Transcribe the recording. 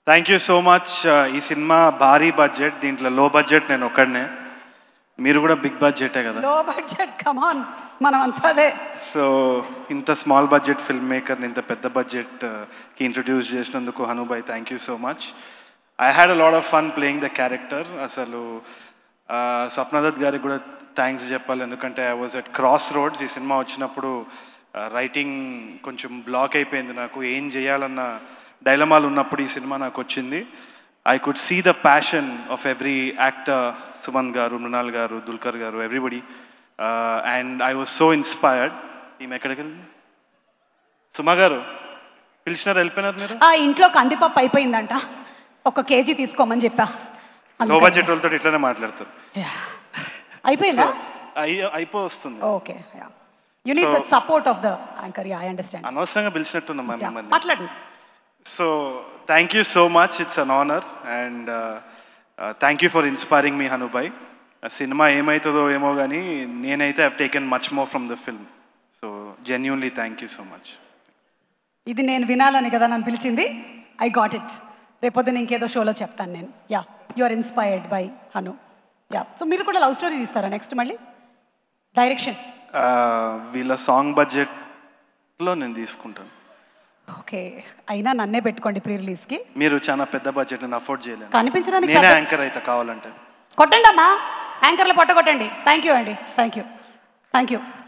Thank you so much ఈ cinema భారీ budget దీంట్లో లో బడ్జెట్ నేను ఒక్కడనే మీరు కూడా బిగ్ బడ్జెటే కదా లో బడ్జెట్ కమాన్ మనం అంతా అదే సో ఇంత స్మాల్ బడ్జెట్ ఫిల్మ్ మేకర్ని ఇంత పెద్ద బడ్జెట్కి ఇంట్రడ్యూస్ చేసినందుకు Hanubhai thank you so much I had a lot of fun playing the character అసలు ఆ, స్వప్నదత్ గారికి కూడా థ్యాంక్స్ చెప్పాలి ఎందుకంటే I was at crossroads ఈ సినిమా వచ్చినప్పుడు రైటింగ్ కొంచెం బ్లాక్ అయిపోయింది నాకు ఏం చేయాలన్న డైలమాలు ఉన్నప్పుడు ఈ సినిమా నాకు వచ్చింది I could see the passion of every actor Suman గారు మృణాల్ గారు దుల్కర్ గారు everybody and I was so inspired ఈమె ఎక్కడికి వెళ్ళింది సుమా గారు పిలిచినారు వెళ్ళిపోయినారు మీరు ఆ ఇంట్లో కందిపప్పు అయిపోయిందంట ఒక కేజీ తీసుకోమని చెప్పా లో అందుకని. బడ్జెట్ వాళ్ళతో ఇట్లానే మాట్లాడతారు Yeah. అయిపోయిందా అయి అయిపో వస్తుంది okay you need the So- support of the anchor yeah I understand అనవసరంగా పిలిచినట్టున్నాం మిమ్మల్ని మాట్లాడండి so thank you so much it's an honour and thank you for inspiring మీ హనుబాయ్ సినిమా ఏమవుతుందో ఏమో కానీ నేనైతే have taken much more from the film so genuinely thank you so much ఇది నేను వినాలని కదా నన్ను పిలిచింది ఐ గాట్ ఇట్ రేపొద్దున ఇంకేదో షోలో చెప్తాను నేను yeah you are inspired by Hanu yeah so మీరు కూడా లవ్ స్టోరీ తీస్తారా నెక్స్ట్ మళ్ళీ డైరెక్షన్ వీళ్ళ సాంగ్ బడ్జెట్లో నేను తీసుకుంటాను ఓకే అయినా నన్నే పెట్టుకోండి ప్రీ రిలీజ్కి మీరు చాలా పెద్ద బడ్జెట్ నేను అఫోర్డ్ చేయలేను కనిపించడానికి నేనే పెద్ద- యాంకర్ అయితే కావాలంటే కొట్టండి అమ్మా యాంకర్లు పొట్ట కొట్టండి థ్యాంక్ యూ అండి థ్యాంక్ యూ థ్యాంక్ యూ